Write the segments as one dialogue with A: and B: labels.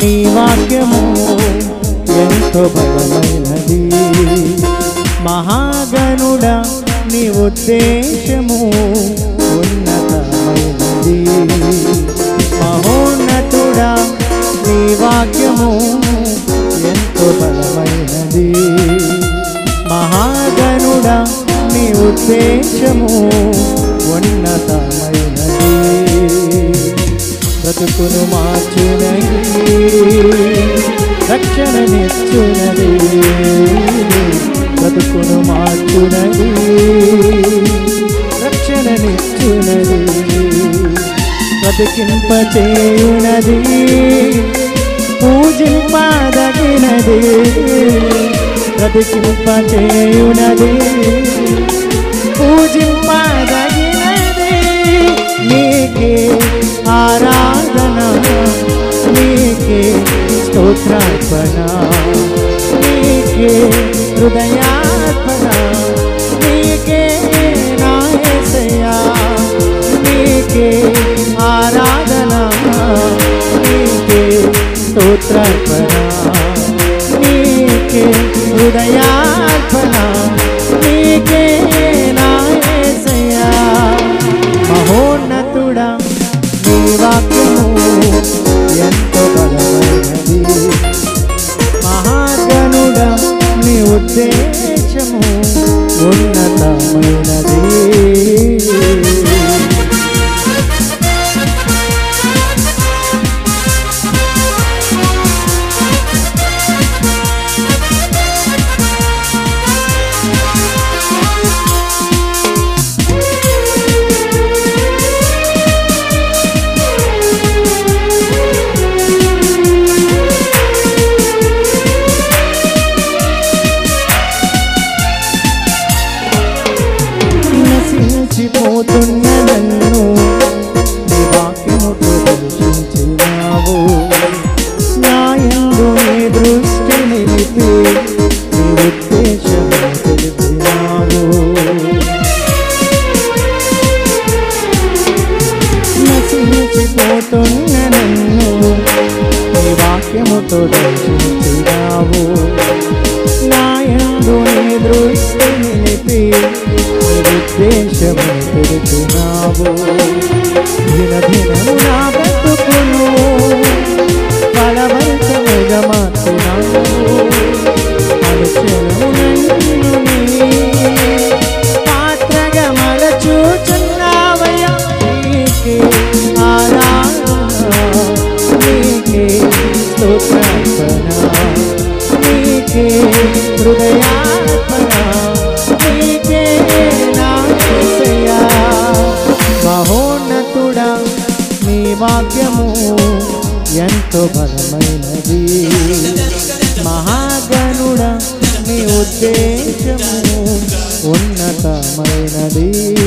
A: నీ వాక్యము ఎంతో బలమైనది మహాగణుడా నీ ఉద్దేశము ఉన్నతమైనది మహోన్నతుడా నీ వాక్యము ఎంతో బలమైనది మహాగణుడా నీ ఉద్దేశము ఉన్నతమైనది బ్రతుకును మార్చునది రక్షణనిచ్చునది బ్రతుకును మార్చునది రక్షణనిచ్చునది బ్రతికింపచేయునది పూజింపదగినది బ్రతికింపచేయునది పూజింపదగినది నీకే ఆరాధన నీకే స్తోత్రార్పణ నీకే హృదయార్పణ నీకే నాయసయా నీకే ఆరాధన నీకే స్తోత్రార్పణ నీకే హృదయార్పణ నీకే నాయసయా మహోన్నతుడా నీ వాక్యము ఎంతో బలమైనది మహాగణుడా నీ ఉద్దేశము ఉన్నతమైనది నశించిపోతున్న నన్ను నీ వాక్యముతో దర్శించినావు నా యందు నీ దృష్టి నిలిపి నీ ఉద్దేశము తెలిపినావు నశించిపోతున్న నన్ను నీ వాక్యముతో దర్శించినావు నా యందు నీ దృష్టి నిలిపి నీ ఉద్దేశము తెలిపినావు దిన దినము నా బ్రతుకును బలవంతముగా మార్చినావు అనుక్షణము నన్ను నీ పాత్రగా మలచూచున్నావయ్యా నీకే ఆరాధన నీకే స్తోత్రార్పణ నీకే హృదయార్పణ నీకే నాయసయా మహోన్నతుడా నీ వాక్యము ఎంతో బలమైనది మహాగణుడా నీ ఉద్దేశము ఉన్నతమైనది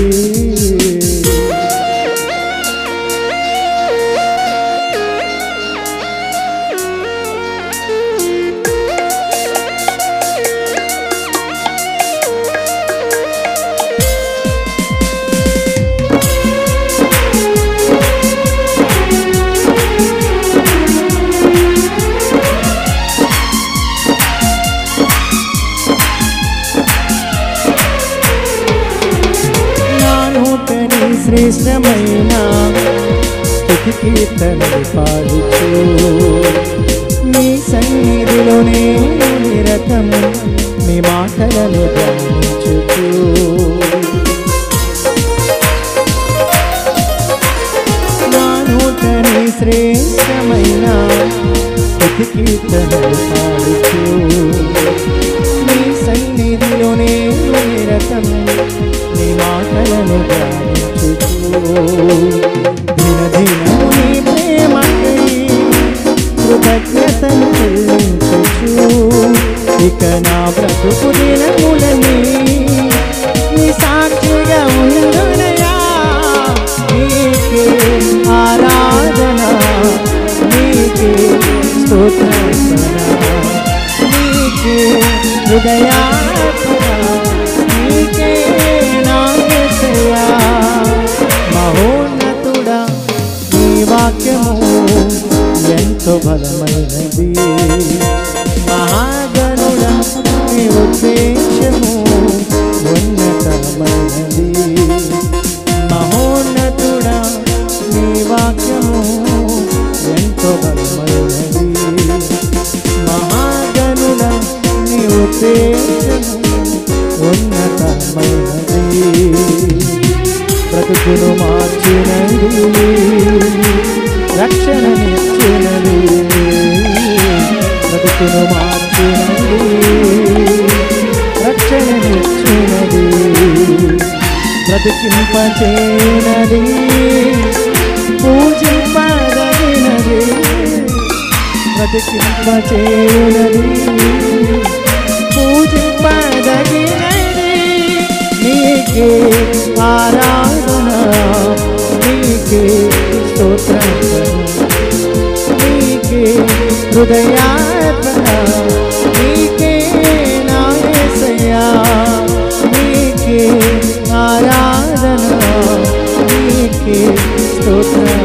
A: నా నూతని శ్రేష్టమైన స్థుతి కీర్తనలు పాడుచు నీ సన్నిధిలో నేను నిరతము నీ మాటలను ధ్యానించుచు నా నూతని శ్రేష్టమైన స్థుతి కీర్తనలు పాడుచు నీ సన్నిధిలో నేను నిరతము నీ మాటలను ధ్యానించుచు దిన దినము నీ ప్రేమకై కృతజ్ఞతలు చెల్లించుచు ఇక నా బ్రతుకు దినములని నీ సాక్షిగా ఉండునయా నీకే ఆరాధన నీకే స్తోత్రార్పణ నీకే హృదయార్పణ నీకే నాయసయా మహోన్నతుడా నీ వాక్యము ఎంతో బలమైనది బ్రతుకును మార్చినది రక్షణనిచ్చినది బ్రతికింపచేనది పూజింపదగినది బ్రతికింపచేనది పూజింపదగినది నీకే ఆరాధన నీకే స్తోత్రం నీకే హృదయార్పణ నీకే నాయసయా నీకే ఆరాధన నీకే స్తోత్రం